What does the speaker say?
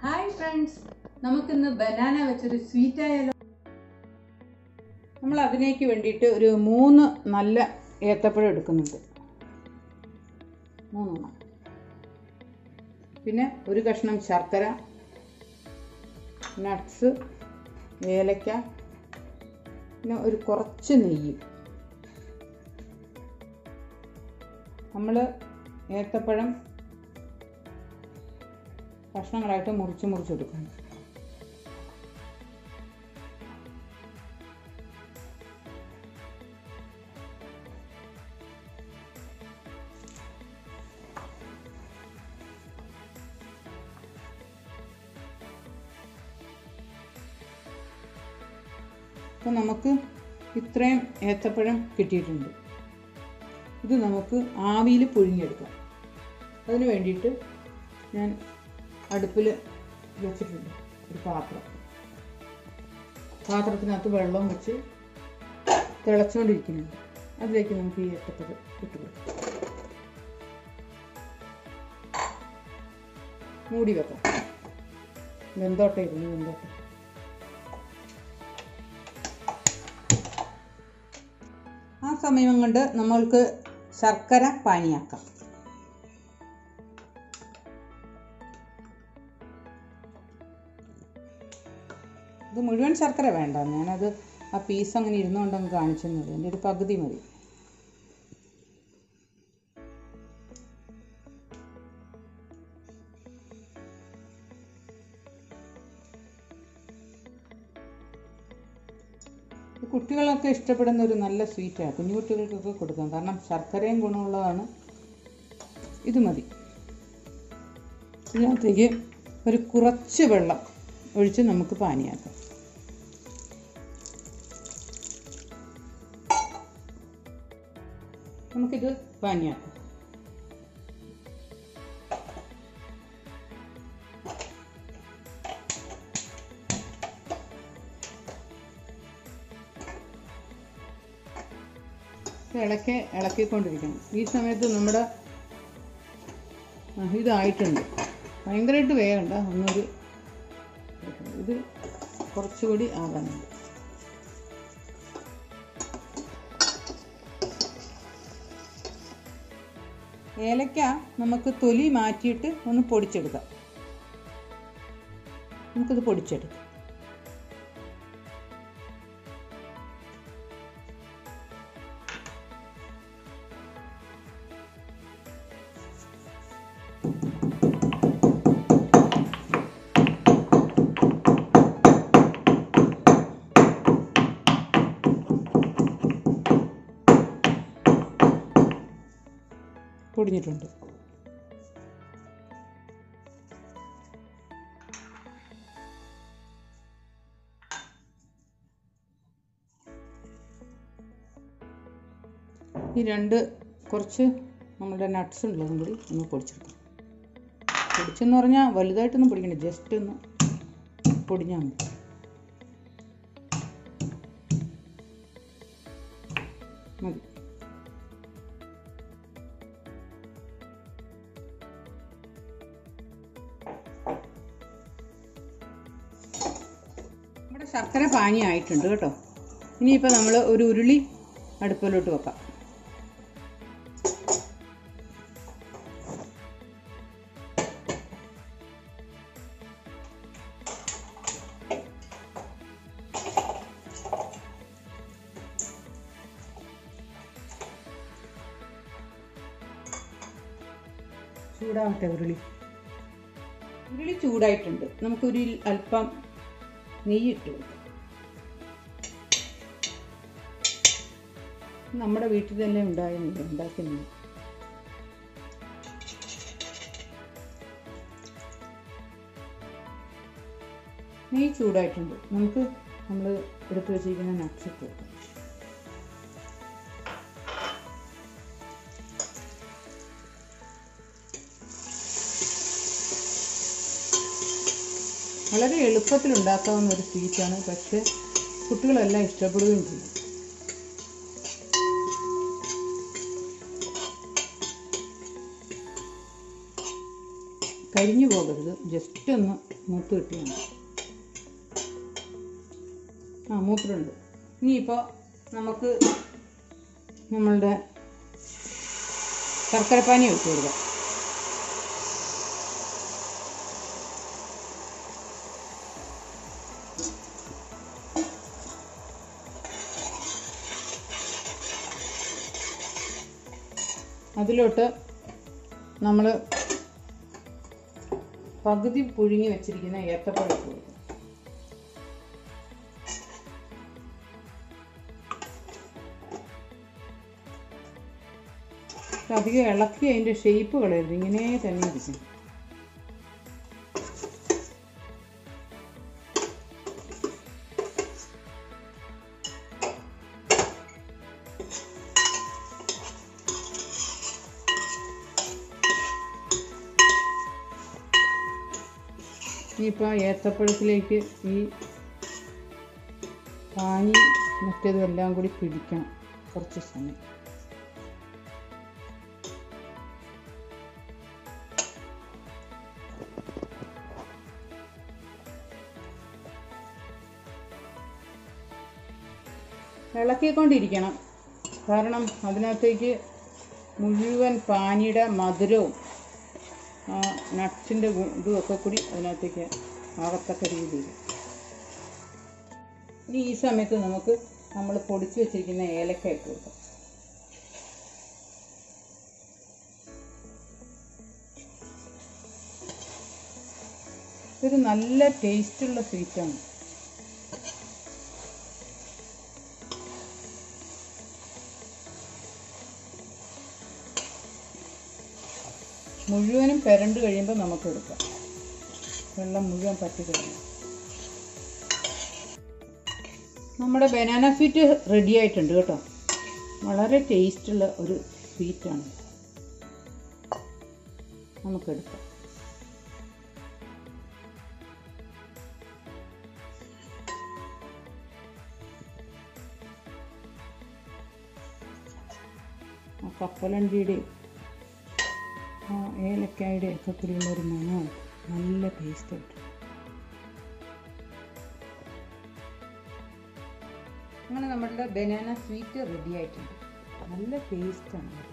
hi friends നമുക്കിന്ന് banana വെച്ചൊരു sweet ആയാലോ നമ്മൾ അതിനേക്ക് വേണ്ടിയിട്ട് ഒരു മൂന്ന് നല്ല ഏത്തപ്പഴം എടുക്കുന്നുണ്ട് മൂന്നെണ്ണം പിന്നെ ഒരു കഷ്ണം ശർക്കര നട്ട്സ് ഏലക്ക പിന്നെ ഒരു കുറച്ച് നെയ്യ് നമ്മൾ ഏത്തപ്പഴം കഷ്ണങ്ങളായിട്ട് മുറിച്ച് മുറിച്ചെടുക്കണം അപ്പോൾ നമുക്ക് ഇത്രയും ഏത്തപ്പഴം കിട്ടിയിട്ടുണ്ട് ഇത് നമുക്ക് ആവിയിൽ പുഴുങ്ങിയെടുക്കാം അതിന് വേണ്ടിയിട്ട് ഞാൻ അടുപ്പിൽ വെച്ചിട്ടുണ്ട് ഒരു പാത്രം പാത്രത്തിനകത്ത് വെള്ളം വെച്ച് തിളച്ചുകൊണ്ടിരിക്കുന്നുണ്ട് അതിലേക്ക് നമുക്ക് ഈ ഏത്തപ്പഴം ഇട്ട് കൊടുക്കാം മൂടി വെക്കാം വെന്തോട്ടെ ഇരുന്ന് വെന്തോട്ടെ ആ സമയം കൊണ്ട് നമ്മൾക്ക് ശർക്കര പാനിയാക്കാം ഇത് മുഴുവൻ ശർക്കര വേണ്ട ഞാനത് ആ പീസ് അങ്ങനെ ഇരുന്നുകൊണ്ടങ്ങ് കാണിച്ചെന്നത് എൻ്റെ ഒരു പകുതി മതി ഇത് കുട്ടികളൊക്കെ ഇഷ്ടപ്പെടുന്ന ഒരു നല്ല സ്വീറ്റാണ് കുഞ്ഞു കുട്ടികൾക്കൊക്കെ കൊടുക്കാം കാരണം ശർക്കരയും ഗുണമുള്ളതാണ് ഇത് മതി ഇതിനകത്തേക്ക് ഒരു കുറച്ച് വെള്ളം ഒഴിച്ച് നമുക്ക് പാനിയാക്കാം നമുക്കിത് പാനിയാക്കാം ഇളക്കി ഇളക്കിക്കൊണ്ടിരിക്കണം ഈ സമയത്ത് നമ്മുടെ ആ, ഇതായിട്ടുണ്ട് ഭയങ്കരമായിട്ട് വേഗണ്ട ഒന്നൊരു ഇത് കുറച്ചുകൂടി ആകാനുണ്ട് ഏലക്ക നമുക്ക് തൊലി മാറ്റിയിട്ട് ഒന്ന് പൊടിച്ചെടുക്കാം നമുക്കിത് പൊടിച്ചെടുക്കാം പൊടിഞ്ഞിട്ടുണ്ട് ഈ രണ്ട് കുറച്ച് നമ്മുടെ നട്ട്സ് ഉള്ളതും കൂടി ഒന്ന് പൊടിച്ചെടുക്കാം പൊടിച്ചെന്ന് പറഞ്ഞാൽ വലുതായിട്ടൊന്നും പൊടിക്കണ്ട ജസ്റ്റ് ഒന്ന് പൊടിഞ്ഞാൽ മതി മതി നമ്മുടെ ശർക്കര പാനി ആയിട്ടുണ്ട് കേട്ടോ ഇനിയിപ്പോൾ നമ്മൾ ഒരു ഉരുളി അടുപ്പിലോട്ട് വെക്കാം ചൂടാവട്ടെ ഉരുളി ഉരുളി ചൂടായിട്ടുണ്ട് നമുക്കൊരു അല്പം നെയ്യ് ഇട്ട് കൊടുക്കാം നമ്മുടെ വീട്ടിൽ തന്നെ ഉണ്ടായ നെയ്യ് ഉണ്ടാക്കിയ നെയ്യ് നെയ്യ് ചൂടായിട്ടുണ്ട് നമുക്ക് നമ്മൾ എടുത്തു വെച്ചിരിക്കുന്ന നട്ട്സ് ഇട്ട് കൊടുക്കാം വളരെ എളുപ്പത്തിൽ ഉണ്ടാക്കാവുന്ന ഒരു സ്വീറ്റാണ് പക്ഷേ കുട്ടികളെല്ലാം ഇഷ്ടപ്പെടുകയും ചെയ്യും കരിഞ്ഞു പോകരുത് ജസ്റ്റ് ഒന്ന് മൂത്ത് കിട്ടിയാൽ മതി ആ മൂത്തിട്ടുണ്ട് ഇനിയിപ്പോൾ നമുക്ക് നമ്മളുടെ ശർക്കരപ്പാനി ഒഴിച്ചു കൊടുക്കാം അതിലോട്ട് നമ്മൾ പകുതി പുഴുങ്ങി വെച്ചിരിക്കുന്ന ഏത്തപ്പഴം ഇട്ട് കൊടുക്കും അധികം ഇളക്കി അതിൻ്റെ ഷേപ്പ് കളയരുത് ഇങ്ങനെ തന്നെ ഇരിക്കും ഇനിയിപ്പോൾ ഏത്തപ്പഴത്തിലേക്ക് ഈ പാനി മറ്റേതും എല്ലാം കൂടി പിടിക്കണം കുറച്ച് സമയം ഇളക്കിക്കൊണ്ടിരിക്കണം കാരണം അതിനകത്തേക്ക് മുഴുവൻ പാനിയുടെ മധുരവും ആ നട്ട്സിൻ്റെ ഇതും ഒക്കെ കൂടി അതിനകത്തേക്ക് ആകത്തക്ക രീതിയിൽ ഇനി ഈ സമയത്ത് നമുക്ക് നമ്മൾ പൊടിച്ച് വെച്ചിരിക്കുന്ന ഏലക്ക ഇട്ട് കൊടുക്കാം ഇതൊരു നല്ല ടേസ്റ്റുള്ള സ്വീറ്റാണ് മുഴുവനും പെരണ്ട് കഴിയുമ്പോൾ നമുക്ക് എടുക്കാം വെള്ളം മുഴുവൻ പറ്റി കഴിയും നമ്മുടെ ബനാന സ്വീറ്റ് റെഡി ആയിട്ടുണ്ട് കേട്ടോ വളരെ ടേസ്റ്റുള്ള ഒരു സ്വീറ്റാണ് നമുക്കെടുക്കാം ആ കപ്പലണ്ടിയുടെയും ആ ഏലക്കായുടെ ഒക്കെ കൂടിയുള്ള ഒരു മണമാണ് നല്ല ടേസ്റ്റായിട്ട് അങ്ങനെ നമ്മളുടെ ബനാന സ്വീറ്റ് റെഡി ആയിട്ടുണ്ട് നല്ല ടേസ്റ്റാണ് കേട്ടോ